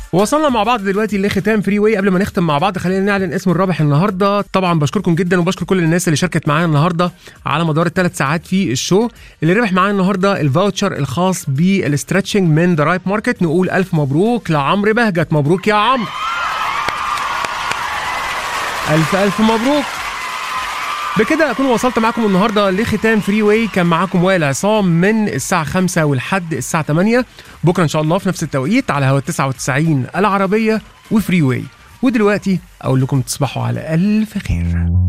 وصلنا مع بعض دلوقتي لختام فري واي قبل ما نختم مع بعض خلينا نعلن اسم الرابح النهارده طبعا بشكركم جدا وبشكر كل الناس اللي شاركت معانا النهارده على مدار الثلاث ساعات في الشو اللي ربح معانا النهارده الفاوتشر الخاص بالاسترتشنج من ذا رايب ماركت نقول الف مبروك لعمرو بهجت مبروك يا عمرو الف الف مبروك بكده اكون وصلت معاكم النهارده لختام فري واي كان معاكم وائل عصام من الساعه 5 ولحد الساعه 8 بكره ان شاء الله في نفس التوقيت على هوا 99 العربيه وفري واي ودلوقتي اقول لكم تصبحوا على الف خير